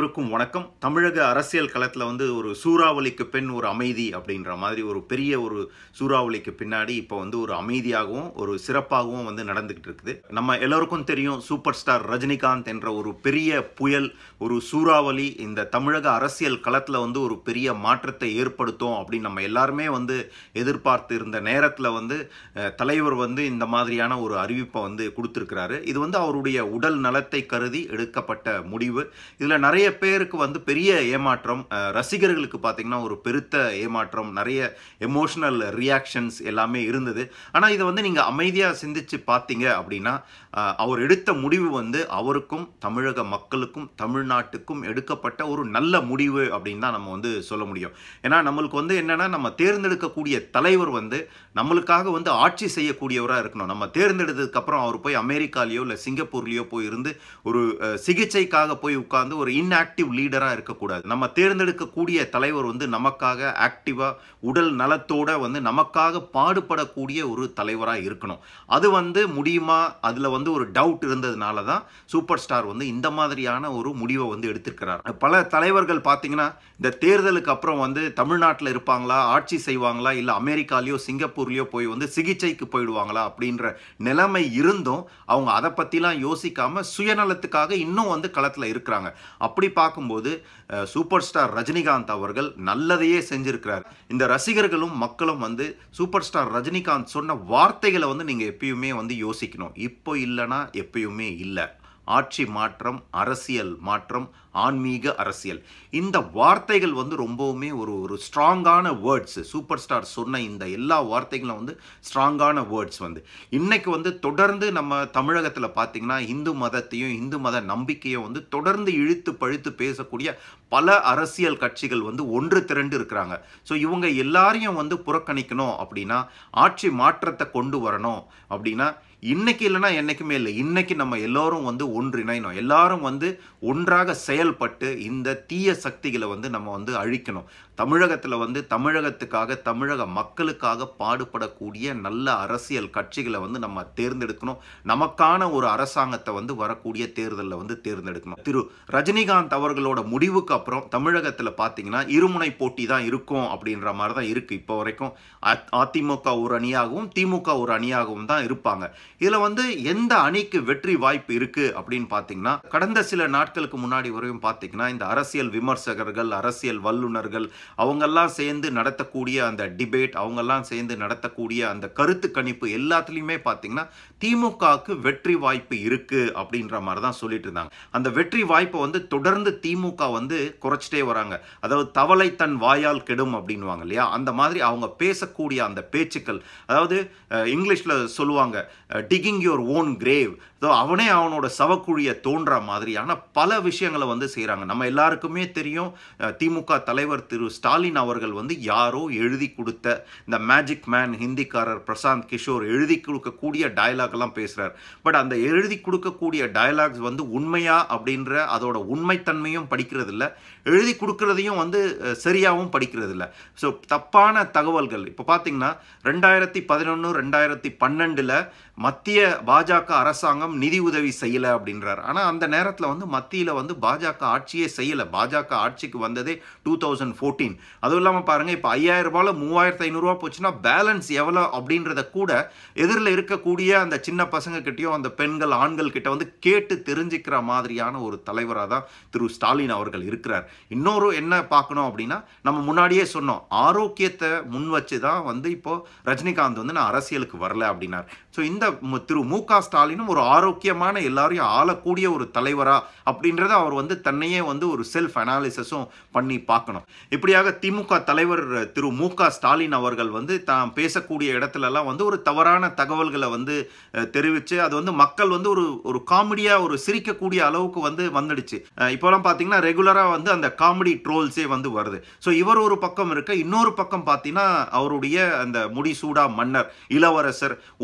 எல்லோருக்கும் வணக்கம் தமிழக அரசியல் களத்தில் வந்து ஒரு சூறாவளிக்கு பின் ஒரு அமைதி அப்படின்ற மாதிரி ஒரு பெரிய ஒரு சூறாவளிக்கு பின்னாடி இப்போ வந்து ஒரு அமைதியாகவும் ஒரு சிறப்பாகவும் வந்து நடந்துகிட்டு இருக்குது நம்ம எல்லோருக்கும் தெரியும் சூப்பர் ஸ்டார் ரஜினிகாந்த் என்ற ஒரு பெரிய புயல் ஒரு சூறாவளி இந்த தமிழக அரசியல் களத்தில் வந்து ஒரு பெரிய மாற்றத்தை ஏற்படுத்தும் அப்படின்னு நம்ம எல்லாருமே வந்து எதிர்பார்த்து இருந்த நேரத்தில் வந்து அஹ், தலைவர் வந்து இந்த மாதிரியான ஒரு அறிவிப்பை வந்து கொடுத்துருக்கிறாரு இது வந்து அவருடைய உடல் நலத்தை கருதி எடுக்கப்பட்ட முடிவு இதில் நிறைய பேருக்கு வந்து பெரிய ஏமாற்றம் அஹ், ரசிகர்களுக்கு பார்த்தீங்கன்னா ஒரு பெருத்த ஏமாற்றம் நிறைய எமோஷனல் ரியாக்ஷன்ஸ் எல்லாமே இருந்தது ஆனால் இதை வந்து நீங்கள் அமைதியாக சிந்திச்சு பார்த்தீங்க அப்படின்னா அஹ், அவர் எடுத்த முடிவு வந்து அவருக்கும் தமிழக மக்களுக்கும் தமிழ்நாட்டுக்கும் எடுக்கப்பட்ட ஒரு நல்ல முடிவு அப்படின்னு தான் நம்ம வந்து சொல்ல முடியும் ஏன்னா நம்மளுக்கு வந்து என்னன்னா நம்ம தேர்ந்தெடுக்கக்கூடிய தலைவர் வந்து நம்மளுக்காக வந்து ஆட்சி செய்யக்கூடியவராக இருக்கணும் நம்ம தேர்ந்தெடுத்ததுக்கு அப்புறம் அவர் போய் அமெரிக்காலேயோ இல்லை சிங்கப்பூர்லேயோ போய் இருந்து ஒரு அஹ், சிகிச்சைக்காக போய் உட்கார்ந்து ஒரு இன்ஆக்டிவ் லீடராக இருக்கக்கூடாது நம்ம தேர்ந்தெடுக்கக்கூடிய தலைவர் வந்து நமக்காக ஆக்டிவாக உடல் நலத்தோட வந்து நமக்காக பாடுபடக்கூடிய ஒரு தலைவராக இருக்கணும் அது வந்து முடியுமா அதில் வந்து ஒரு டவுட் இருந்ததுனால தான் சூப்பர் ஸ்டார் வந்து இந்த மாதிரியான ஒரு முடிவை வந்து எடுத்திருக்கிறார் பல தலைவர்கள் பார்த்தீங்கன்னா இந்த தேர்தலுக்கு அப்புறம் வந்து தமிழ்நாட்டில் இருப்பாங்களா ஆட்சி செய்வாங்களா இல்லை அமெரிக்காலேயோ சிங்கப்பூர்லேயோ போய் வந்து சிகிச்சைக்கு போயிடுவாங்களா அப்படின்ற நிலைமை இருந்தும் அவங்க அதை பற்றிலாம் யோசிக்காம சுயநலத்துக்காக இன்னும் வந்து களத்தில் இருக்கிறாங்க அப்படி பார்க்கும்போது அஹ், சூப்பர் ஸ்டார் ரஜினிகாந்த் அவர்கள் நல்லதையே செஞ்சிருக்கிறார் இந்த ரசிகர்களும் மக்களும் வந்து சூப்பர் ஸ்டார் ரஜினிகாந்த் சொன்ன வார்த்தைகளை வந்து நீங்கள் எப்பயுமே வந்து யோசிக்கணும் இப்போ இல்லைன்னா எப்பயுமே இல்லை ஆட்சி மாற்றம் அரசியல் மாற்றம் ஆன்மீக அரசியல் இந்த வார்த்தைகள் வந்து ரொம்பவுமே ஒரு ஒரு ஸ்ட்ராங்கான வேர்ட்ஸ் சூப்பர் ஸ்டார் சொன்ன இந்த எல்லா வார்த்தைகளும் வந்து ஸ்ட்ராங்கான வேர்ட்ஸ் வந்து இன்னைக்கு வந்து தொடர்ந்து நம்ம தமிழகத்தில் பார்த்தீங்கன்னா இந்து மதத்தையும் இந்து மத நம்பிக்கையும் வந்து தொடர்ந்து இழுத்து பழுத்து பேசக்கூடிய பல அரசியல் கட்சிகள் வந்து ஒன்று திரண்டு இருக்கிறாங்க ஸோ இவங்க எல்லாரையும் வந்து புறக்கணிக்கணும் அப்படின்னா ஆட்சி மாற்றத்தை கொண்டு வரணும் அப்படின்னா இன்னைக்கு இல்லைன்னா என்னைக்குமே இல்லை இன்னைக்கு நம்ம எல்லாரும் வந்து ஒன்றிணையணும் எல்லாரும் வந்து ஒன்றாக செயல்பட்டு இந்த தீய சக்திகளை வந்து நம்ம வந்து அழிக்கணும் தமிழகத்தில் வந்து தமிழகத்துக்காக தமிழக மக்களுக்காக பாடுபடக்கூடிய நல்ல அரசியல் கட்சிகளை வந்து நம்ம தேர்ந்தெடுக்கணும் நமக்கான ஒரு அரசாங்கத்தை வந்து வரக்கூடிய தேர்தலில் வந்து தேர்ந்தெடுக்கணும் திரு ரஜினிகாந்த் அவர்களோட முடிவுக்கு அப்புறம் தமிழகத்தில் பார்த்தீங்கன்னா இருமுனை போட்டி தான் இருக்கும் அப்படின்ற மாதிரி தான் இருக்குது இப்போ வரைக்கும் அ- அதிமுக ஒரு அணியாகவும் திமுக ஒரு அணியாகவும் தான் இருப்பாங்க இதில் வந்து எந்த அணிக்கு வெற்றி வாய்ப்பு இருக்குது அப்படின்னு பார்த்தீங்கன்னா கடந்த சில நாட்களுக்கு முன்னாடி வரையும் பார்த்தீங்கன்னா இந்த அரசியல் விமர்சகர்கள் அரசியல் வல்லுனர்கள் அவங்கெல்லாம் சேர்ந்து நடத்தக்கூடிய அந்த டிபேட் அவங்கெல்லாம் சேர்ந்து நடத்தக்கூடிய அந்த கருத்து கணிப்பு எல்லாத்துலேயுமே பார்த்தீங்கன்னா திமுகவுக்கு வெற்றி வாய்ப்பு இருக்கு அப்படின்ற மாதிரி தான் சொல்லிட்டு இருந்தாங்க அந்த வெற்றி வாய்ப்பை வந்து தொடர்ந்து திமுக வந்து குறைச்சிட்டே வராங்க அதாவது தவளை தன் வாயால் கெடும் அப்படின்வாங்க இல்லையா அந்த மாதிரி அவங்க பேசக்கூடிய அந்த பேச்சுக்கள் அதாவது அஹ், இங்கிலீஷ்ல சொல்லுவாங்க digging your own grave so அவனே அவனோட சவக்குழியை தோன்ற மாதிரியான பல விஷயங்களை வந்து செய்கிறாங்க நம்ம எல்லாருக்குமே தெரியும் அஹ், திமுக தலைவர் திரு ஸ்டாலின் அவர்கள் வந்து யாரோ எழுதி கொடுத்த இந்த மேஜிக் மேன் ஹிந்திக்காரர் பிரசாந்த் கிஷோர் எழுதி கொடுக்கக்கூடிய டயலாக் எல்லாம் பேசுகிறார் பட் அந்த எழுதி கொடுக்கக்கூடிய டயலாக்ஸ் வந்து உண்மையா அப்படின்ற அதோட உண்மைத்தன்மையும் படிக்கிறது இல்ல எழுதி கொடுக்கறதையும் வந்து அஹ், சரியாகவும் படிக்கிறது இல்ல ஸோ தப்பான தகவல்கள் இப்போ பார்த்தீங்கன்னா ரெண்டாயிரத்தி பதினொன்று ரெண்டாயிரத்தி பன்னெண்டில் மத்திய பாஜக அரசாங்கம் நிதி உதவி செய்யலை அப்படின்றார் ஆனால் அந்த நேரத்தில் வந்து மத்தியில் வந்து பாஜக ஆட்சியே செய்யலை பாஜக ஆட்சிக்கு வந்ததே டூ தௌசண்ட் ஃபோர்டீன் அதுவும் இல்லாமல் பாருங்கள் இப்போ ஐயாயிரம் ரூபாயில் மூவாயிரத்து ஐநூறுரூவா போச்சுன்னா பேலன்ஸ் எவ்வளோ அப்படின்றத கூட எதிரில் இருக்கக்கூடிய அந்த சின்ன பசங்க கிட்டயும் அந்த பெண்கள் ஆண்கள் கிட்ட வந்து கேட்டு தெரிஞ்சுக்கிற மாதிரியான ஒரு தலைவராக தான் திரு ஸ்டாலின் அவர்கள் இருக்கிறார் இன்னொரு என்ன பார்க்கணும் அப்படின்னா நம்ம முன்னாடியே சொன்னோம் ஆரோக்கியத்தை முன் வச்சு தான் வந்து இப்போ ரஜினிகாந்த் வந்து நான் அரசியலுக்கு வரல அப்படின்னார் ஸோ இந்த மு- திரு மு க ஸ்டாலினும் ஒரு ஆரோக்கியமான எல்லாரையும் ஆளக்கூடிய ஒரு தலைவரா அப்படின்றத அவர் வந்து தன்னையே வந்து ஒரு செல்ஃப் அனாலிசிஸும் பண்ணி பார்க்கணும் இப்படியாக திமுக தலைவர் திரு மு க ஸ்டாலின் அவர்கள் வந்து தான் பேசக்கூடிய இடத்துலலாம் வந்து ஒரு தவறான தகவல்களை வந்து அஹ், தெரிவித்து அது வந்து மக்கள் வந்து ஒரு ஒரு காமெடியாக ஒரு சிரிக்கக்கூடிய அளவுக்கு வந்து வந்துடுச்சு அஹ், இப்போலாம் பார்த்தீங்கன்னா ரெகுலராக வந்து அந்த காமெடி ட்ரோல்ஸே வந்து வருது ஸோ இவர் ஒரு பக்கம் இருக்க இன்னொரு பக்கம் பார்த்தீங்கன்னா அவருடைய அந்த முடிசூடா மன்னர் இளவரசர் உதயநிதி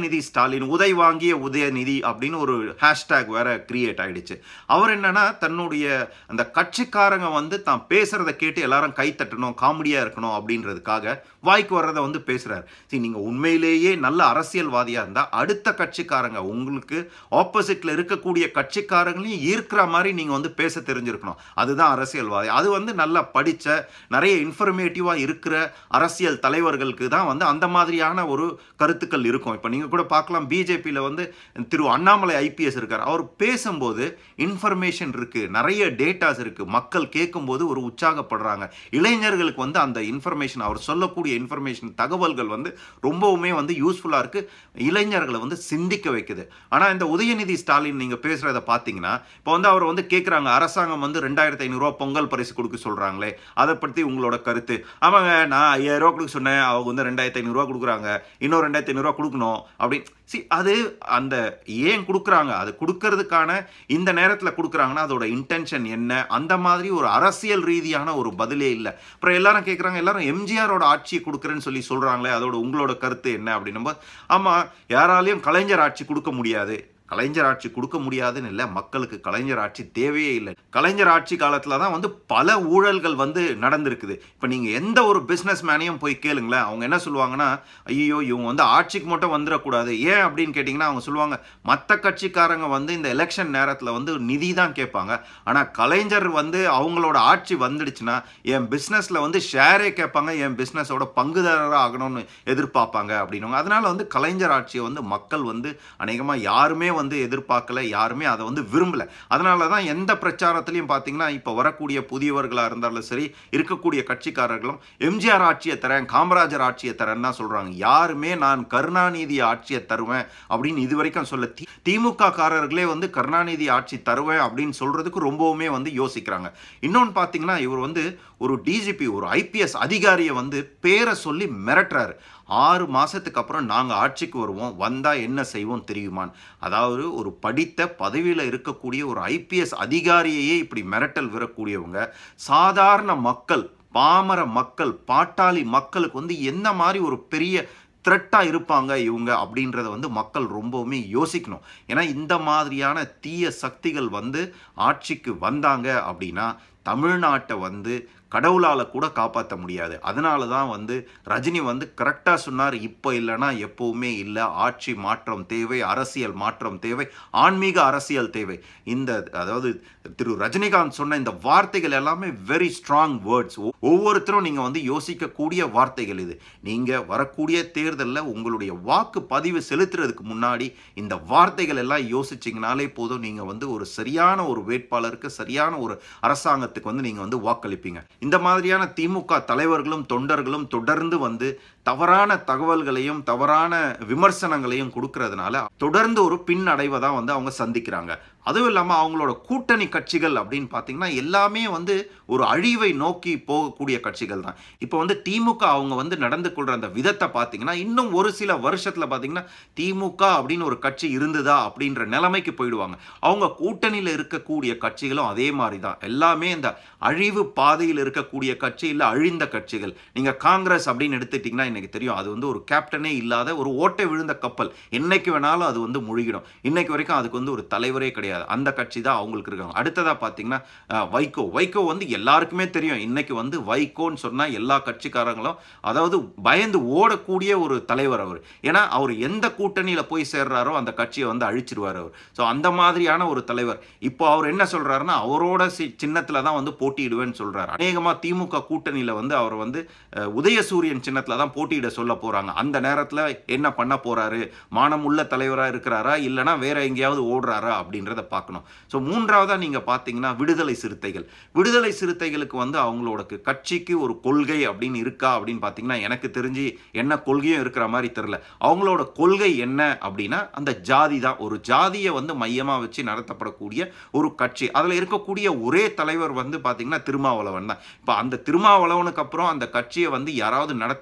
உதயநிதி ஸ்டாலின் உதை வாங்கிய உதயநிதி அப்படின்னு ஒரு ஹேஷ்டேக் வேற கிரியேட் ஆயிடுச்சு அவர் என்னன்னா தன்னுடைய அந்த கட்சிக்காரங்க வந்து தான் பேசுறத கேட்டு எல்லாரும் கை தட்டணும் காமெடியா இருக்கணும் அப்படின்றதுக்காக வாய்க்கு வர்றதை வந்து பேசுறாரு சரி நீங்க உண்மையிலேயே நல்ல அரசியல்வாதியா இருந்தா அடுத்த கட்சிக்காரங்க உங்களுக்கு ஆப்போசிட்ல இருக்கக்கூடிய கட்சிக்காரங்களையும் ஈர்க்கிற மாதிரி நீங்க வந்து பேச தெரிஞ்சிருக்கணும் அதுதான் அரசியல்வாதி அது வந்து நல்லா படிச்ச நிறைய இன்ஃபர்மேட்டிவா இருக்கிற அரசியல் தலைவர்களுக்கு தான் வந்து அந்த மாதிரியான ஒரு கருத்துக்கள் இருக்கும் இப்போ நீங்க கூட பார்க்கலாம் பிஜேபியில் வந்து திரு அண்ணாமலை ஐபிஎஸ் இருக்கார் அவர் பேசும்போது இன்ஃபர்மேஷன் இருக்கு நிறைய டேட்டாஸ் இருக்கு மக்கள் கேட்கும்போது ஒரு உற்சாகப்படுறாங்க இளைஞர்களுக்கு வந்து அந்த இன்ஃபர்மேஷன் அவர் சொல்லக்கூடிய இன்ஃபர்மேஷன் தகவல்கள் வந்து ரொம்பவுமே வந்து யூஸ்ஃபுல்லாக இருக்கு இளைஞர்களை வந்து சிந்திக்க வைக்குது ஆனால் இந்த உதயநிதி ஸ்டாலின் நீங்கள் பேசுகிறத பார்த்தீங்கன்னா இப்போ வந்து அவர் வந்து கேட்குறாங்க அரசாங்கம் வந்து ரெண்டாயிரத்தி ஐநூறுரூவா பொங்கல் பரிசு கொடுக்க சொல்கிறாங்களே அதை பற்றி உங்களோட கருத்து ஆமாங்க நான் ஐயாயிரம் ரூபா கொடுக்க சொன்னேன் அவங்க வந்து ரெண்டாயிரத்தி ஐநூறுரூவா கொடுக்குறாங்க இன்னும் ரெண்டாயிரத்தி ஐநூறுரூவா கொடுக்கணும் அப்படி சி அது அந்த ஏன் கொடுக்குறாங்க அது கொடுக்கறதுக்கான இந்த நேரத்தில் கொடுக்குறாங்கன்னா அதோட இன்டென்ஷன் என்ன அந்த மாதிரி ஒரு அரசியல் ரீதியான ஒரு பதிலே இல்லை அப்புறம் எல்லாரும் கேட்குறாங்க எல்லாரும் எம்ஜிஆரோட ஆட்சியை கொடுக்குறேன்னு சொல்லி சொல்கிறாங்களே அதோட உங்களோட கருத்து என்ன அப்படின்னும் போது ஆமாம் யாராலையும் கலைஞர் ஆட்சி கொடுக்க முடியாது கலைஞர் ஆட்சி கொடுக்க முடியாதுன்னு இல்லை மக்களுக்கு கலைஞர் ஆட்சி தேவையே இல்லை கலைஞர் ஆட்சி காலத்தில் தான் வந்து பல ஊழல்கள் வந்து நடந்திருக்குது இப்போ நீங்கள் எந்த ஒரு பிஸ்னஸ் மேனையும் போய் கேளுங்களேன் அவங்க என்ன சொல்லுவாங்கன்னா ஐயோ இவங்க வந்து ஆட்சிக்கு மட்டும் வந்துடக்கூடாது ஏன் அப்படின்னு கேட்டிங்கன்னா அவங்க சொல்லுவாங்க மற்ற கட்சிக்காரங்க வந்து இந்த எலெக்ஷன் நேரத்தில் வந்து நிதி தான் கேட்பாங்க ஆனால் கலைஞர் வந்து அவங்களோட ஆட்சி வந்துடுச்சுன்னா என் பிஸ்னஸில் வந்து ஷேரே கேட்பாங்க என் பிஸ்னஸோட பங்குதாரராக ஆகணும்னு எதிர்பார்ப்பாங்க அப்படின்னுவாங்க அதனால வந்து கலைஞர் ஆட்சியை வந்து மக்கள் வந்து அநேகமாக யாருமே வந்து எதிர்பார்க்கல யாருமே அதை வந்து விரும்பல அதனால தான் எந்த பிரச்சாரத்திலையும் பார்த்தீங்கன்னா இப்போ வரக்கூடிய புதியவர்களாக இருந்தாலும் சரி இருக்கக்கூடிய கட்சிக்காரர்களும் எம்ஜிஆர் ஆட்சியை தரேன் காமராஜர் ஆட்சியை தரேன்னு தான் சொல்கிறாங்க யாருமே நான் கருணாநிதி ஆட்சியை தருவேன் அப்படின்னு இது வரைக்கும் சொல்ல தி திமுக காரர்களே வந்து கருணாநிதி ஆட்சி தருவேன் அப்படின்னு சொல்கிறதுக்கு ரொம்பவுமே வந்து யோசிக்கிறாங்க இன்னொன்று பார்த்தீங்கன்னா இவர் வந்து ஒரு டிஜிபி ஒரு ஐபிஎஸ் அதிகாரியை வந்து பேரை சொல்லி மிரட்டுறாரு ஆறு மாதத்துக்கு அப்புறம் நாங்கள் ஆட்சிக்கு வருவோம் வந்தால் என்ன செய்வோம் தெரியுமான்னு அதாவது ஒரு படித்த பதவியில் இருக்கக்கூடிய ஒரு ஐபிஎஸ் அதிகாரியையே இப்படி மிரட்டல் விடக்கூடியவங்க சாதாரண மக்கள் பாமர மக்கள் பாட்டாளி மக்களுக்கு வந்து என்ன மாதிரி ஒரு பெரிய த்ரெட்டாக இருப்பாங்க இவங்க அப்படின்றத வந்து மக்கள் ரொம்பவுமே யோசிக்கணும் ஏன்னா இந்த மாதிரியான தீய சக்திகள் வந்து ஆட்சிக்கு வந்தாங்க அப்படின்னா தமிழ்நாட்டை வந்து கடவுளால் கூட காப்பாற்ற முடியாது அதனால தான் வந்து ரஜினி வந்து கரெக்டாக சொன்னார் இப்போ இல்லைன்னா எப்போவுமே இல்லை ஆட்சி மாற்றம் தேவை அரசியல் மாற்றம் தேவை ஆன்மீக அரசியல் தேவை இந்த அதாவது திரு ரஜினிகாந்த் சொன்ன இந்த வார்த்தைகள் எல்லாமே வெரி ஸ்ட்ராங் வேர்ட்ஸ் ஒவ்வொருத்தரும் நீங்கள் வந்து யோசிக்கக்கூடிய வார்த்தைகள் இது நீங்கள் வரக்கூடிய தேர்தலில் உங்களுடைய வாக்கு பதிவு செலுத்துறதுக்கு முன்னாடி இந்த வார்த்தைகள் எல்லாம் யோசிச்சிங்கனாலே போதும் நீங்கள் வந்து ஒரு சரியான ஒரு வேட்பாளருக்கு சரியான ஒரு அரசாங்கத்துக்கு வந்து நீங்கள் வந்து வாக்களிப்பீங்க இந்த மாதிரியான திமுக தலைவர்களும் தொண்டர்களும் தொடர்ந்து வந்து தவறான தகவல்களையும் தவறான விமர்சனங்களையும் கொடுக்கறதுனால தொடர்ந்து ஒரு பின் அடைவை தான் வந்து அவங்க சந்திக்கிறாங்க அதுவும் இல்லாமல் அவங்களோட கூட்டணி கட்சிகள் அப்படின்னு பார்த்தீங்கன்னா எல்லாமே வந்து ஒரு அழிவை நோக்கி போகக்கூடிய கட்சிகள் தான் இப்போ வந்து திமுக அவங்க வந்து நடந்து கொள்கிற அந்த விதத்தை பார்த்தீங்கன்னா இன்னும் ஒரு சில வருஷத்தில் பார்த்தீங்கன்னா திமுக அப்படின்னு ஒரு கட்சி இருந்ததா அப்படின்ற நிலைமைக்கு போயிடுவாங்க அவங்க கூட்டணியில் இருக்கக்கூடிய கட்சிகளும் அதே மாதிரி தான் எல்லாமே இந்த அழிவு பாதையில் இருக்கக்கூடிய கட்சி இல்லை அழிந்த கட்சிகள் நீங்கள் காங்கிரஸ் அப்படின்னு எடுத்துட்டிங்கன்னா எனக்கு தெரியும் அது வந்து ஒரு கேப்டனே இல்லாத ஒரு ஓட்டை விழுந்த கப்பல் என்னைக்கு வேணாலும் அது வந்து முழுகிடும் இன்னைக்கு வரைக்கும் அதுக்கு வந்து ஒரு தலைவரே கிடையாது அந்த கட்சி தான் அவங்களுக்கு இருக்காங்க அடுத்ததாக பார்த்தீங்கன்னா அஹ், வைகோ வைகோ வந்து எல்லாருக்குமே தெரியும் இன்னைக்கு வந்து வைகோன்னு சொன்னால் எல்லா கட்சிக்காரங்களும் அதாவது பயந்து ஓடக்கூடிய ஒரு தலைவர் அவர் ஏன்னா அவர் எந்த கூட்டணியில் போய் சேர்றாரோ அந்த கட்சியை வந்து அழிச்சிருவார் அவர் ஸோ அந்த மாதிரியான ஒரு தலைவர் இப்போ அவர் என்ன சொல்றாருன்னா அவரோட சி- சின்னத்துல தான் வந்து போட்டியிடுவேன்னு சொல்றாரு அநேகமா திமுக கூட்டணியில வந்து அவர் வந்து அஹ், உதயசூரியன் சின்னத்துல தான் போட்டியிட சொல்ல போறாங்க அந்த நேரத்துல என்ன பண்ண போறாரு மானமுள்ள தலைவரா இருக்கிறாரா இல்லைன்னா வேற எங்கேயாவது ஓடுறாரா அப்படின்றத பார்க்கணும் ஸோ மூன்றாவதா நீங்க பார்த்தீங்கன்னா விடுதலை சிறுத்தைகள் விடுதலை சிறுத்தைகளுக்கு வந்து அவங்களோட கு- கட்சிக்கு ஒரு கொள்கை அப்படின்னு இருக்கா அப்படின்னு பார்த்தீங்கன்னா எனக்கு தெரிஞ்சு என்ன கொள்கையும் இருக்கிற மாதிரி தெரியல அவங்களோட கொள்கை என்ன அப்படின்னா அந்த ஜாதி தான் ஒரு ஜாதியை வந்து மையமாக வச்சு நடத்தப்படக்கூடிய ஒரு கட்சி அதில் இருக்கக்கூடிய ஒரே தலைவர் வந்து பார்த்தீங்கன்னா திருமாவளவன் தான் இப்போ அந்த திருமாவளவனுக்கு அப்புறம் அந்த கட்சியை வந்து யாராவது நடத்தக்கூடிய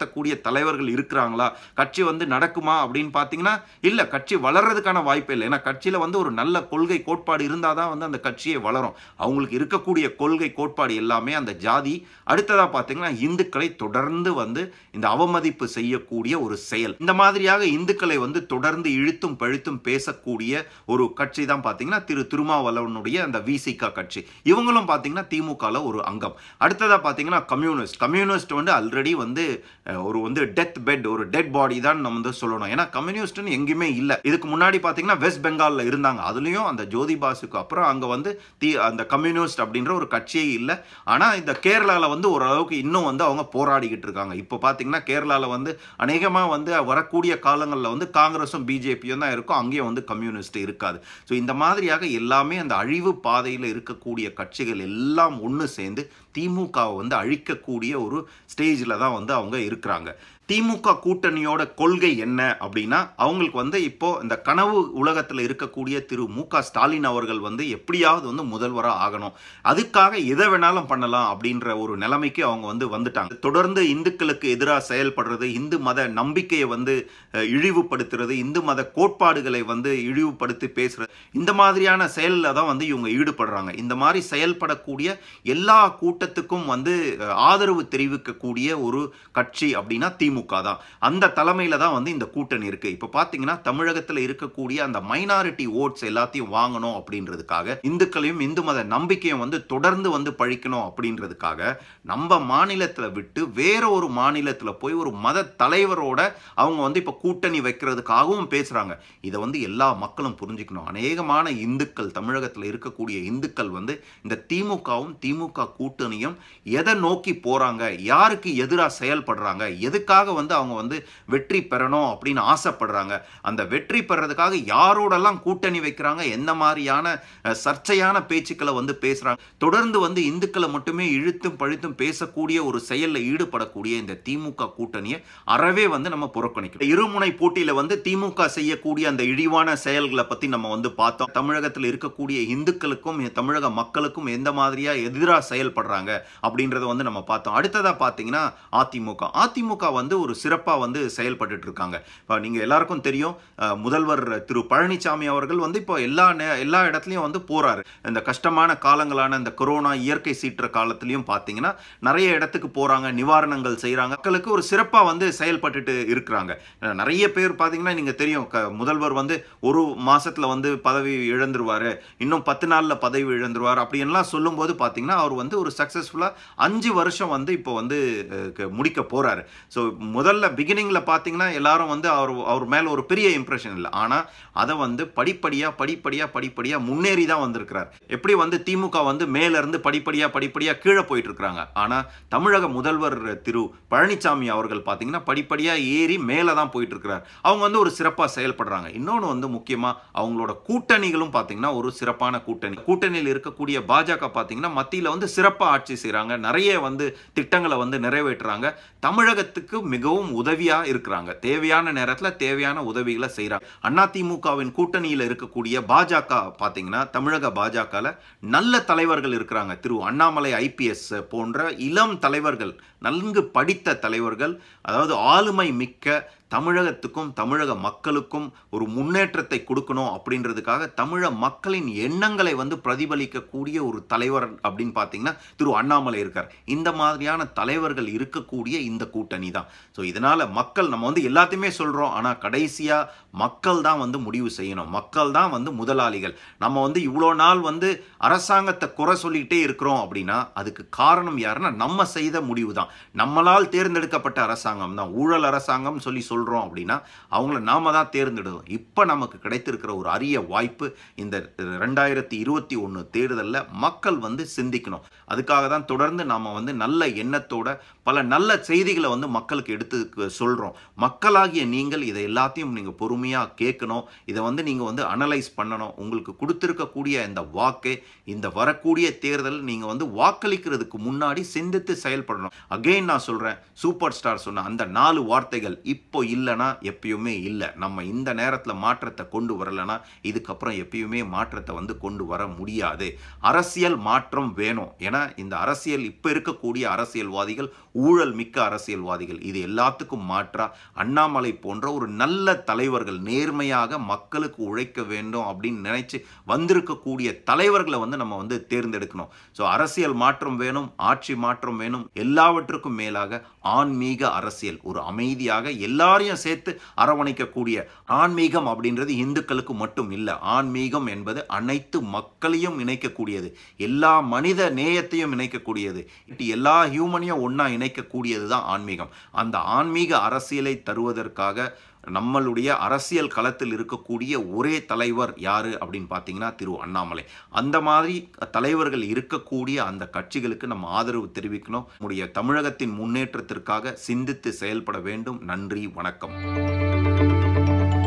தலைவர்கள் இருக்கிறாங்களா கட்சி வந்து நடக்குமா அப்படின்னு பார்த்தீங்கன்னா இல்லை கட்சி வளர்றதுக்கான வாய்ப்பே இல்லை ஏன்னா கட்சியில் வந்து ஒரு நல்ல கொள்கை கோட்பாடு இருந்தால் தான் வந்து அந்த கட்சியே வளரும் அவங்களுக்கு இருக்கக்கூடிய கொள்கை கோட்பாடு எல்லாமே அந்த ஜாதி அடுத்ததாக பார்த்தீங்கன்னா இந்துக்களை தொடர்ந்து வந்து இந்த அவமதிப்பு செய்யக்கூடிய ஒரு செயல் இந்த மாதிரியாக இந்துக்களை வந்து தொடர்ந்து இழுத்தும் பழுத்தும் பேசக்கூடிய ஒரு கட்சி தான் பார்த்தீங்கன்னா திரு திருமாவளவனுடைய அந்த விசிகா கட்சி இவங்களும் பார்த்தீங்கன்னா திமுகவில் ஒரு அங்கம் அடுத்ததாக பார்த்தீங்கன்னா கம்யூனிஸ்ட் கம்யூனிஸ்ட் வந்து ஆல்ரெடி வந்து அஹ், ஒரு வந்து டெத் பெட் ஒரு டெட் பாடி தான் நம்ம வந்து சொல்லணும் ஏன்னா கம்யூனிஸ்ட்னு எங்கேயுமே இல்லை இதுக்கு முன்னாடி பார்த்தீங்கன்னா வெஸ்ட் பெங்காலில் இருந்தாங்க அதுலேயும் அந்த ஜோதி பாசுக்கு அப்புறம் அங்கே வந்து தி அந்த கம்யூனிஸ்ட் அப்படின்ற ஒரு கட்சியே இல்லை ஆனால் இந்த கேரளாவில் வந்து ஓரளவுக்கு இன்னும் வந்து அவங்க போராடிக்கிட்டு இருக்காங்க இப்போ பார்த்தீங்கன்னா கேரளாவில் வந்து அநேகமாக வந்து வரக்கூடிய காலங்களில் வந்து காங்கிரஸும் பிஜேபியும் தான் இருக்கும் அங்கேயும் வந்து கம்யூனிஸ்ட் இருக்காது ஸோ இந்த மாதிரியாக எல்லாமே அந்த அழிவு பாதையில் இருக்கக்கூடிய கட்சிகள் எல்லாம் ஒன்று சேர்ந்து திமுகவை வந்து அழிக்கக்கூடிய ஒரு ஸ்டேஜில் தான் வந்து அவங்க இருக்கிறாங்க திமுக கூட்டணியோட கொள்கை என்ன அப்படின்னா அவங்களுக்கு வந்து இப்போ இந்த கனவு உலகத்தில் இருக்கக்கூடிய திரு மு க ஸ்டாலின் அவர்கள் வந்து எப்படியாவது வந்து முதல்வராக ஆகணும் அதுக்காக எதை வேணாலும் பண்ணலாம் அப்படின்ற ஒரு நிலைமைக்கு அவங்க வந்து வந்துட்டாங்க தொடர்ந்து இந்துக்களுக்கு எதிராக செயல்படுறது இந்து மத நம்பிக்கையை வந்து அஹ், இழிவுபடுத்துறது இந்து மத கோட்பாடுகளை வந்து இழிவுபடுத்தி பேசுறது இந்த மாதிரியான செயலில் தான் வந்து இவங்க ஈடுபடுறாங்க இந்த மாதிரி செயல்படக்கூடிய எல்லா கூட்டத்துக்கும் வந்து அஹ், ஆதரவு தெரிவிக்கக்கூடிய ஒரு கட்சி அப்படின்னா திமுக தான் அந்த தலைமையில தான் வந்து இந்த கூட்டணி இருக்கு இப்போ பார்த்தீங்கன்னா தமிழகத்தில் இருக்கக்கூடிய அந்த மைனாரிட்டி ஓட்ஸ் எல்லாத்தையும் வாங்கணும் அப்படின்றதுக்காக இந்துக்களையும் இந்து மத நம்பிக்கையும் வந்து தொடர்ந்து வந்து பழிக்கணும் அப்படின்றதுக்காக நம்ம மாநிலத்தில் விட்டு வேற ஒரு மாநிலத்தில் போய் ஒரு மத தலைவரோட அவங்க வந்து இப்போ கூட்டணி வைக்கிறதுக்காகவும் பேசுறாங்க இதை வந்து எல்லா மக்களும் புரிஞ்சுக்கணும் அநேகமான இந்துக்கள் தமிழகத்தில் இருக்கக்கூடிய இந்துக்கள் வந்து இந்த திமுகவும் திமுக கூட்டணியும் எதை நோக்கி போறாங்க யாருக்கு எதிராக செயல்படுறாங்க எதுக்காக வந்து அவங்க வந்து வெற்றி பெறணும் அப்படின்னு ஆசைப்படுறாங்க அந்த வெற்றி பெறதுக்காக யாரோடெல்லாம் கூட்டணி வைக்கிறாங்க எந்த மாதிரியான அஹ், சர்ச்சையான பேச்சுக்களை வந்து பேசுறாங்க தொடர்ந்து வந்து இந்துக்களை மட்டுமே இழுத்தும் பழுத்தும் பேசக்கூடிய ஒரு செயலில் ஈடுபடக்கூடிய இந்த திமுக கூட்டணியை அறவே வந்து நம்ம புறக்கணிக்கணும் இருமுனை போட்டியில வந்து திமுக செய்யக்கூடிய அந்த இழிவான செயல்களை பத்தி நம்ம வந்து பார்த்தோம் தமிழகத்தில் இருக்கக்கூடிய இந்துக்களுக்கும் தமிழக மக்களுக்கும் எந்த மாதிரியா எதிராக செயல்படுறாங்க அப்படின்றத வந்து நம்ம பார்த்தோம் அடுத்ததா பார்த்தீங்கன்னா அதிமுக அதிமுக வந்து ஒரு சிறப்பா வந்து செயல்பட்டுட்டு இருக்காங்க இப்போ நீங்க எல்லாருக்கும் தெரியும் அஹ், முதல்வர் திரு பழனிசாமி அவர்கள் வந்து இப்போ எல்லா நே- எல்லா இடத்துலையும் வந்து போறாரு இந்த கஷ்டமான காலங்களான இந்த கொரோனா இயற்கை சீற்ற காலத்திலையும் பார்த்தீங்கன்னா நிறைய இடத்துக்கு போறாங்க நிவாரணங்கள் செய்றாங்க மக்களுக்கு ஒரு சிறப்பா வந்து செயல்பட்டுட்டு இருக்கிறாங்க அஹ், நிறைய பேர் பார்த்தீங்கன்னா நீங்க தெரியும் க- முதல்வர் வந்து ஒரு மாசத்துல வந்து பதவி இழந்துருவாரு இன்னும் பத்து நாள்ல பதவி இழந்துருவார் அப்படின்லாம் சொல்லும்போது பார்த்தீங்கன்னா அவர் வந்து ஒரு சக்சஸ்ஃபுல்லா அஞ்சு வருஷம் வந்து இப்போ வந்து அஹ், க- முடிக்க போறாரு ஸோ முதல்ல பிகினிங்ல பார்த்தீங்கன்னா எல்லாரும் வந்து அவர் அவர் மேல ஒரு பெரிய இம்ப்ரெஷன் இல்லை ஆனா அதை வந்து படிப்படியா படிப்படியா படிப்படியா முன்னேறி தான் வந்திருக்கிறார் எப்படி வந்து திமுக வந்து மேல இருந்து படிப்படியா படிப்படியா கீழே போயிட்டு இருக்காங்க ஆனா தமிழக முதல்வர் திரு பழனிசாமி அவர்கள் பார்த்தீங்கன்னா படிப்படியா ஏறி மேலே தான் போயிட்டு இருக்கிறார் அவங்க வந்து ஒரு சிறப்பாக செயல்படுறாங்க இன்னொன்று வந்து முக்கியமா அவங்களோட கூட்டணிகளும் பார்த்தீங்கன்னா ஒரு சிறப்பான கூட்டணி கூட்டணியில் இருக்கக்கூடிய பாஜக பார்த்தீங்கன்னா மத்தியில் வந்து சிறப்பாக ஆட்சி செய்கிறாங்க நிறைய வந்து திட்டங்களை வந்து நிறைவேற்றுறாங்க தமிழகத்துக்கு மிகவும் உதவியா இருக்கிறாங்க தேவையான நேரத்தில் தேவையான உதவிகளை செய்கிறாங்க அதிமுகவின் கூட்டணியில் இருக்கக்கூடிய பாஜக பார்த்தீங்கன்னா தமிழக பாஜகவில் நல்ல தலைவர்கள் இருக்கிறாங்க திரு அண்ணாமலை ஐபிஎஸ் போன்ற இளம் தலைவர்கள் நன்கு படித்த தலைவர்கள் அதாவது ஆளுமை மிக்க தமிழகத்துக்கும் தமிழக மக்களுக்கும் ஒரு முன்னேற்றத்தை கொடுக்கணும் அப்படின்றதுக்காக தமிழ மக்களின் எண்ணங்களை வந்து பிரதிபலிக்கக்கூடிய ஒரு தலைவர் அப்படின்னு பார்த்தீங்கன்னா திரு அண்ணாமலை இருக்கார் இந்த மாதிரியான தலைவர்கள் இருக்கக்கூடிய இந்த கூட்டணி தான் ஸோ இதனால மக்கள் நம்ம வந்து எல்லாத்தையுமே சொல்றோம் ஆனால் கடைசியா மக்கள் தான் வந்து முடிவு செய்யணும் மக்கள் தான் வந்து முதலாளிகள் நம்ம வந்து இவ்வளோ நாள் வந்து அரசாங்கத்தை குறை சொல்லிக்கிட்டே இருக்கிறோம் அப்படின்னா அதுக்கு காரணம் யாருன்னா நம்ம செய்த முடிவு தான் நம்மளால் தேர்ந்தெடுக்கப்பட்ட அரசாங்கம் தான் ஊழல் அரசாங்கம் சொல்லி சொல்றோம் அப்படின்னா அவங்கள நாம தான் தேர்ந்தெடுத்தோம் இப்போ நமக்கு கிடைத்திருக்கிற ஒரு அரிய வாய்ப்பு இந்த ரெண்டாயிரத்தி இருபத்தி ஒன்று தேர்தலில் மக்கள் வந்து சிந்திக்கணும் அதுக்காக தான் தொடர்ந்து நாம வந்து நல்ல எண்ணத்தோட பல நல்ல செய்திகளை வந்து மக்களுக்கு எடுத்து சொல்றோம் மக்களாகிய நீங்கள் இதை எல்லாத்தையும் நீங்க பொறுமையா கேட்கணும் இதை வந்து நீங்க வந்து அனலைஸ் பண்ணணும் உங்களுக்கு கொடுத்திருக்கக்கூடிய இந்த வாக்கு இந்த வரக்கூடிய தேர்தல் நீங்க வந்து வாக்களிக்கிறதுக்கு முன்னாடி சிந்தித்து செயல்படணும் அகைன் நான் சொல்றேன் சூப்பர் ஸ்டார் சொன்ன அந்த நாலு வார்த்தைகள் இப்போ இல்லைன்னா எப்பயுமே இல்லை நம்ம இந்த நேரத்தில் மாற்றத்தை கொண்டு வரலைன்னா இதுக்கப்புறம் எப்பயுமே மாற்றத்தை வந்து கொண்டு வர முடியாது அரசியல் மாற்றம் வேணும் ஏன்னா இந்த அரசியல் இப்போ இருக்கக்கூடிய அரசியல்வாதிகள் ஊழல் மிக்க அரசியல்வாதிகள் இது எல்லாத்துக்கும் மாற்றா அண்ணாமலை போன்ற ஒரு நல்ல தலைவர்கள் நேர்மையாக மக்களுக்கு உழைக்க வேண்டும் அப்படின்னு நினைச்சு வந்திருக்கக்கூடிய தலைவர்களை வந்து நம்ம வந்து தேர்ந்தெடுக்கணும் ஸோ அரசியல் மாற்றம் வேணும் ஆட்சி மாற்றம் வேணும் எல்லாவற்றுக்கும் மேலாக ஆன்மீக அரசியல் ஒரு அமைதியாக எல்லாரையும் சேர்த்து அரவணைக்கக்கூடிய ஆன்மீகம் அப்படின்றது இந்துக்களுக்கு மட்டும் இல்லை ஆன்மீகம் என்பது அனைத்து மக்களையும் இணைக்கக்கூடியது எல்லா மனித நேயத்தையும் இணைக்கக்கூடியது எல்லா ஹியூமனையும் ஒன்றா இணைக்கக்கூடியது தான் ஆன்மீகம் அந்த ஆன்மீக அரசியலை தருவதற்காக நம்மளுடைய அரசியல் களத்தில் இருக்கக்கூடிய ஒரே தலைவர் யாரு அப்படின்னு பார்த்தீங்கன்னா திரு அண்ணாமலை அந்த மாதிரி தலைவர்கள் இருக்கக்கூடிய அந்த கட்சிகளுக்கு நம்ம ஆதரவு தெரிவிக்கணும் நம்முடைய தமிழகத்தின் முன்னேற்றத்திற்காக சிந்தித்து செயல்பட வேண்டும் நன்றி வணக்கம்